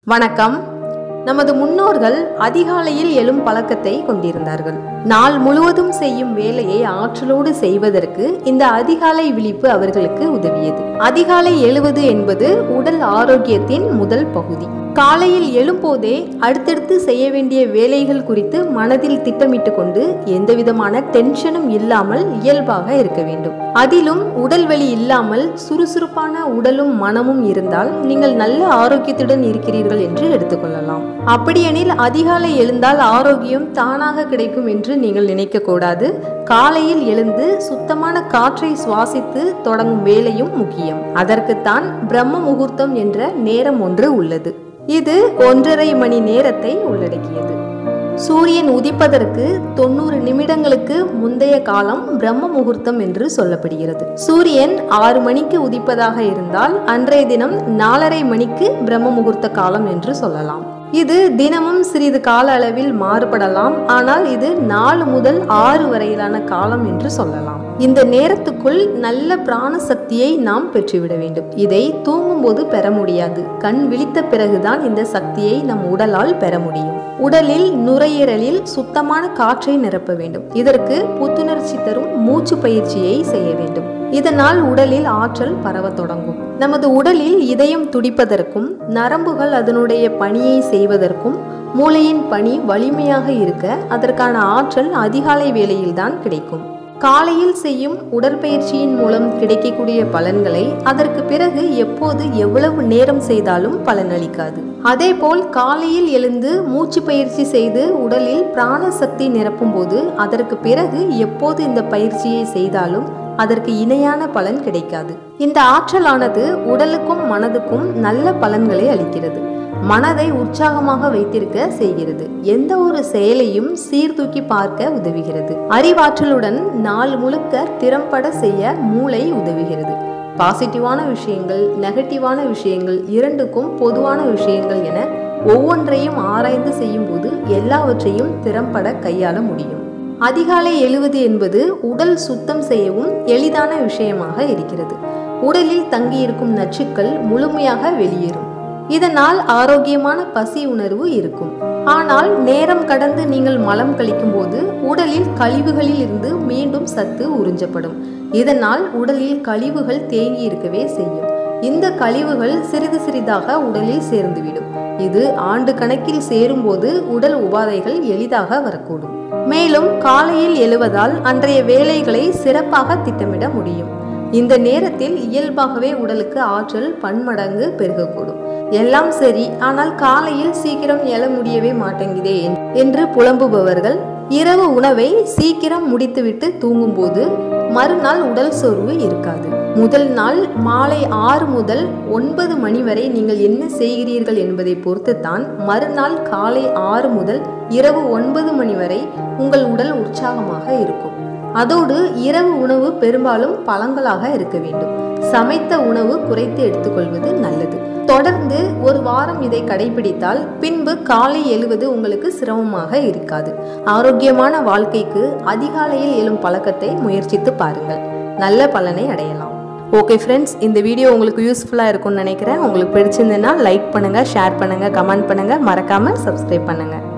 வணக்கம் நமது முன்னோர்கள் அதிகாலையில் எழும் பழக்கத்தை கொண்டிருந்தார்கள் நாள் முழுவதும் செய்யும் வேலையை ஆற்றலோடு செய்வதற்கு இந்த அதிகாலை விழிப்பு அவர்களுக்கு உதவியது அதிகாலை எழுவது என்பது உடல் ஆரோக்கியத்தின் முதல் பகுதி காலையில் எழும்போதே அடுத்தடுத்து செய்ய வேண்டிய வேலைகள் குறித்து மனதில் திட்டமிட்டு கொண்டு எந்தவிதமான டென்ஷனும் இல்லாமல் இயல்பாக இருக்க வேண்டும் அதிலும் உடல் வலி இல்லாமல் சுறுசுறுப்பான உடலும் மனமும் இருந்தால் நீங்கள் நல்ல ஆரோக்கியத்துடன் இருக்கிறீர்கள் என்று எடுத்துக்கொள்ளலாம் அப்படியெனில் அதிகாலை எழுந்தால் ஆரோக்கியம் தானாக கிடைக்கும் என்று நீங்கள் நினைக்க கூடாது காலையில் எழுந்து சுத்தமான காற்றை சுவாசித்து தொடங்கும் வேலையும் முக்கியம் அதற்குத்தான் பிரம்ம முகூர்த்தம் என்ற நேரம் ஒன்று உள்ளது இது ஒன்றரை மணி நேரத்தை உள்ளடக்கியது சூரியன் உதிப்பதற்கு தொண்ணூறு நிமிடங்களுக்கு முந்தைய காலம் பிரம்ம முகூர்த்தம் என்று சொல்லப்படுகிறது சூரியன் ஆறு மணிக்கு உதிப்பதாக இருந்தால் அன்றைய தினம் நாலரை மணிக்கு பிரம்ம முகூர்த்த காலம் என்று சொல்லலாம் இது தினமும் சிறிது கால அளவில் மாறுபடலாம் ஆனால் இது நாலு முதல் ஆறு வரையிலான காலம் என்று சொல்லலாம் இந்த நேரத்துக்குள் நல்ல பிராண சக்தியை நாம் பெற்றுவிட வேண்டும் இதை தூங்கும்போது பெற முடியாது கண் விழித்த பிறகுதான் இந்த சக்தியை நம் உடலால் பெற முடியும் உடலில் நுரையீரலில் சுத்தமான காற்றை நிரப்ப வேண்டும் இதற்கு புத்துணர்ச்சி தரும் மூச்சு பயிற்சியை செய்ய வேண்டும் இதனால் உடலில் ஆற்றல் பரவத் தொடங்கும் நமது உடலில் இதயம் துடிப்பதற்கும் நரம்புகள் அதனுடைய பணியை செய்வதற்கும் மூளையின் பணி வலிமையாக இருக்க அதற்கான ஆற்றல் அதிகாலை வேளையில்தான் கிடைக்கும் காலையில் செய்யும் உடற்பயிற்சியின் மூலம் கிடைக்கக்கூடிய பலன்களை அதற்கு பிறகு எப்போது எவ்வளவு நேரம் செய்தாலும் பலனளிக்காது அதேபோல் காலையில் எழுந்து மூச்சு பயிற்சி செய்து உடலில் பிராண சக்தி நிரப்பும் போது அதற்கு பிறகு எப்போது இந்த பயிற்சியை செய்தாலும் அதற்கு இணையான பலன் கிடைக்காது இந்த ஆற்றலானது உடலுக்கும் மனதுக்கும் நல்ல பலன்களை அளிக்கிறது மனதை உற்சாகமாக வைத்திருக்க செய்கிறது எந்த ஒரு செயலையும் சீர்தூக்கி பார்க்க உதவுகிறது அறிவாற்றலுடன் நாள் முழுக்க திறம்பட செய்ய மூளை உதவுகிறது பாசிட்டிவான விஷயங்கள் நெகட்டிவான விஷயங்கள் இரண்டுக்கும் பொதுவான விஷயங்கள் என ஒவ்வொன்றையும் ஆராய்ந்து செய்யும்போது எல்லாவற்றையும் திறம்பட கையாள முடியும் அதிகாலை எழுவது என்பது உடல் சுத்தம் செய்யவும் எளிதான விஷயமாக இருக்கிறது உடலில் தங்கியிருக்கும் நச்சுக்கள் முழுமையாக வெளியேறும் இதனால் ஆரோக்கியமான பசி உணர்வு இருக்கும் ஆனால் நேரம் கடந்து நீங்கள் மலம் கழிக்கும் போது உடலில் கழிவுகளில் இருந்து மீண்டும் சத்து உறிஞ்சப்படும் இதனால் உடலில் கழிவுகள் தேங்கி இருக்கவே செய்யும் இந்த கழிவுகள் சிறிது சிறிதாக உடலில் சேர்ந்துவிடும் இது ஆண்டு கணக்கில் சேரும்போது உடல் உபாதைகள் எளிதாக வரக்கூடும் மேலும் காலையில் எழுவதால் அன்றைய வேலைகளை சிறப்பாக திட்டமிட முடியும் இந்த நேரத்தில் இயல்பாகவே உடலுக்கு ஆற்றல் பன்மடங்கு பெருகக்கூடும் எல்லாம் சரி ஆனால் காலையில் சீக்கிரம் எழ முடியவே மாட்டேங்குதே என்று புலம்புபவர்கள் இரவு உணவை சீக்கிரம் முடித்துவிட்டு தூங்கும்போது மறுநாள் உடல் சோர்வு இருக்காது முதல் நாள் மாலை ஆறு முதல் ஒன்பது மணி வரை நீங்கள் என்ன செய்கிறீர்கள் என்பதை பொறுத்துத்தான் மறுநாள் காலை ஆறு முதல் இரவு ஒன்பது மணி வரை உங்கள் உடல் உற்சாகமாக இருக்கும் அதோடு இரவு உணவு பெரும்பாலும் பழங்களாக இருக்க வேண்டும் சமைத்த உணவு குறைத்து எடுத்துக்கொள்வது நல்லது தொடர்ந்து ஒரு வாரம் இதை கடைபிடித்தால் பின்பு காலை எழுவது உங்களுக்கு சிரமமாக இருக்காது ஆரோக்கியமான வாழ்க்கைக்கு அதிகாலையில் எழும் பழக்கத்தை முயற்சித்து பாருங்கள் நல்ல பலனை அடையலாம் ஓகே ஃப்ரெண்ட்ஸ் இந்த வீடியோ உங்களுக்கு யூஸ்ஃபுல்லாக இருக்கும்னு நினைக்கிறேன் உங்களுக்கு பிடிச்சிருந்ததுன்னா லைக் பண்ணுங்கள் ஷேர் பண்ணுங்கள் கமெண்ட் பண்ணுங்கள் மறக்காமல் சப்ஸ்கிரைப் பண்ணுங்கள்